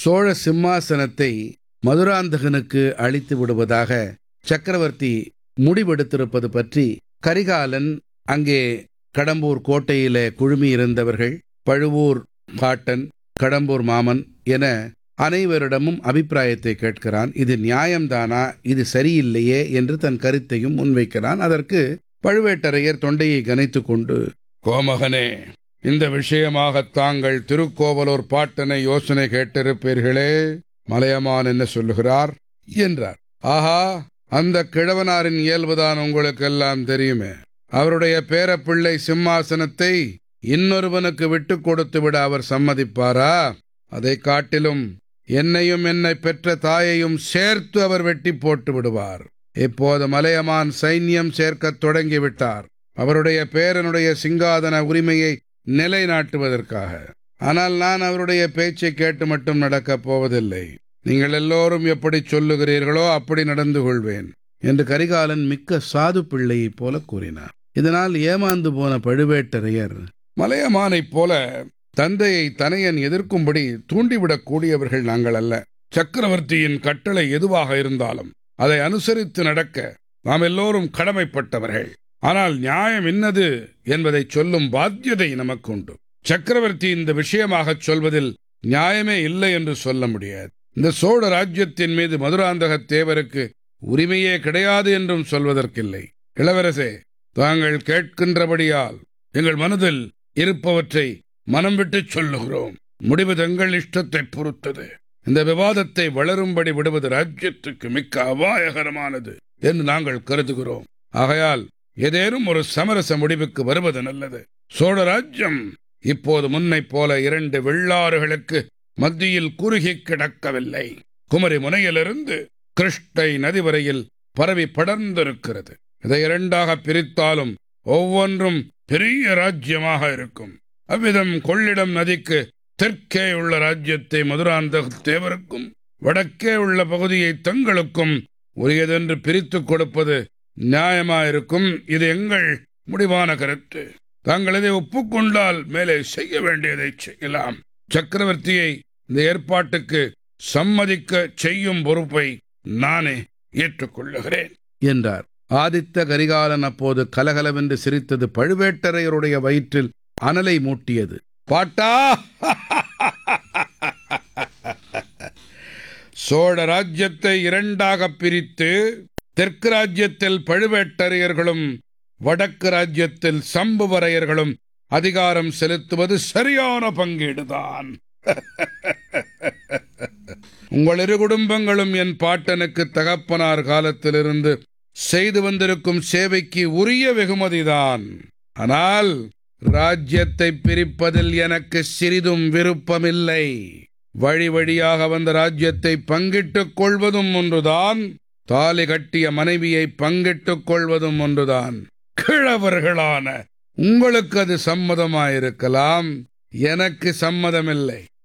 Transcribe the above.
சோழ சிம்மாசனத்தை மதுராந்தகனுக்கு அளித்து விடுவதாக சக்கரவர்த்தி முடிவெடுத்திருப்பது பற்றி கரிகாலன் அங்கே கடம்பூர் கோட்டையிலே குழுமியிருந்தவர்கள் பழுவூர் பாட்டன் கடம்பூர் மாமன் என அனைவரிடமும் அபிப்பிராயத்தை கேட்கிறான் இது நியாயம்தானா இது சரியில்லையே என்று தன் கருத்தையும் முன்வைக்கிறான் அதற்கு பழுவேட்டரையர் தொண்டையை கனைத்துக் கொண்டு கோமகனே இந்த விஷயமாக தாங்கள் திருக்கோவலூர் பாட்டனை யோசனை கேட்டிருப்பீர்களே மலையமான் என்ன சொல்லுகிறார் என்றார் ஆஹா அந்த கிழவனாரின் இயல்புதான் உங்களுக்கெல்லாம் தெரியுமே அவருடைய பேரப்பிள்ளை சிம்மாசனத்தை இன்னொருவனுக்கு விட்டுக் கொடுத்து விட அவர் சம்மதிப்பாரா அதை காட்டிலும் என்னையும் என்னை பெற்ற தாயையும் சேர்த்து அவர் வெட்டி போட்டு விடுவார் இப்போது மலையமான் சைன்யம் சேர்க்கத் தொடங்கிவிட்டார் அவருடைய பேரனுடைய சிங்காதன உரிமையை நிலைநாட்டுவதற்காக ஆனால் நான் அவருடைய பேச்சை கேட்டு மட்டும் நடக்கப் போவதில்லை நீங்கள் எல்லோரும் எப்படி சொல்லுகிறீர்களோ அப்படி நடந்து கொள்வேன் என்று கரிகாலன் மிக்க சாது பிள்ளையைப் போல கூறினார் இதனால் ஏமாந்து போன பழுவேட்டரையர் மலையமானைப் போல தந்தையை தனையன் எதிர்க்கும்படி தூண்டிவிடக் கூடியவர்கள் நாங்கள் அல்ல சக்கரவர்த்தியின் கட்டளை எதுவாக இருந்தாலும் அதை அனுசரித்து நடக்க நாம் எல்லோரும் கடமைப்பட்டவர்கள் ஆனால் நியாயம் என்னது என்பதை சொல்லும் பாத்தியதை நமக்கு உண்டு சக்கரவர்த்தி இந்த விஷயமாகச் சொல்வதில் நியாயமே இல்லை என்று சொல்ல முடியாது இந்த சோழ ராஜ்யத்தின் மீது மதுராந்தக தேவருக்கு உரிமையே கிடையாது என்றும் சொல்வதற்கில்லை இளவரசே தாங்கள் கேட்கின்றபடியால் எங்கள் மனதில் இருப்பவற்றை மனம் விட்டு சொல்லுகிறோம் முடிவு தங்கள் இஷ்டத்தை பொறுத்தது இந்த விவாதத்தை வளரும்படி விடுவது ராஜ்யத்துக்கு மிக்க அபாயகரமானது என்று நாங்கள் கருதுகிறோம் ஆகையால் ஏதேனும் ஒரு சமரச முடிவுக்கு வருவது நல்லது சோழ ராஜ்யம் இப்போது முன்னைப் போல இரண்டு வெள்ளாறுகளுக்கு மத்தியில் குறுகி கிடக்கவில்லை குமரி முனையிலிருந்து கிருஷ்ணை நதி வரையில் பரவி படர்ந்திருக்கிறது இதை இரண்டாக பிரித்தாலும் ஒவ்வொன்றும் பெரிய ராஜ்யமாக இருக்கும் அவ்விதம் கொள்ளிடம் நதிக்கு தெற்கே உள்ள ராஜ்யத்தை மதுராந்த தேவருக்கும் வடக்கே உள்ள பகுதியை தங்களுக்கும் உரியதென்று பிரித்துக் கொடுப்பது நியாயமாயிருக்கும் இது எங்கள் முடிவான கருத்து தாங்கள் இதை ஒப்புக்கொண்டால் மேலே செய்ய வேண்டியதை செய்யலாம் சக்கரவர்த்தியை இந்த ஏற்பாட்டுக்கு சம்மதிக்க செய்யும் பொறுப்பை நானே ஏற்றுக்கொள்ளுகிறேன் என்றார் ஆதித்த கரிகாலன் அப்போது கலகலவென்று சிரித்தது பழுவேட்டரையருடைய வயிற்றில் அனலை மூட்டியது பாட்டா சோழ ராஜ்யத்தை இரண்டாக பிரித்து தெற்கு ராஜ்யத்தில் பழுவேட்டரையர்களும் வடக்கு ராஜ்யத்தில் சம்புவரையர்களும் அதிகாரம் செலுத்துவது சரியான பங்கீடுதான் உங்கள் இரு குடும்பங்களும் என் பாட்டனுக்கு தகப்பனார் காலத்திலிருந்து செய்து வந்திருக்கும் சேவைக்கு உரிய வெகுமதிதான் ஆனால் ராஜ்யத்தை பிரிப்பதில் எனக்கு சிறிதும் விருப்பமில்லை வழி வழியாக வந்த ராஜ்யத்தை பங்கிட்டுக் கொள்வதும் ஒன்றுதான் தாலி கட்டிய மனைவியை பங்கிட்டுக் கொள்வதும் ஒன்றுதான் கிழவர்களான உங்களுக்கு அது சம்மதமாயிருக்கலாம் எனக்கு சம்மதமில்லை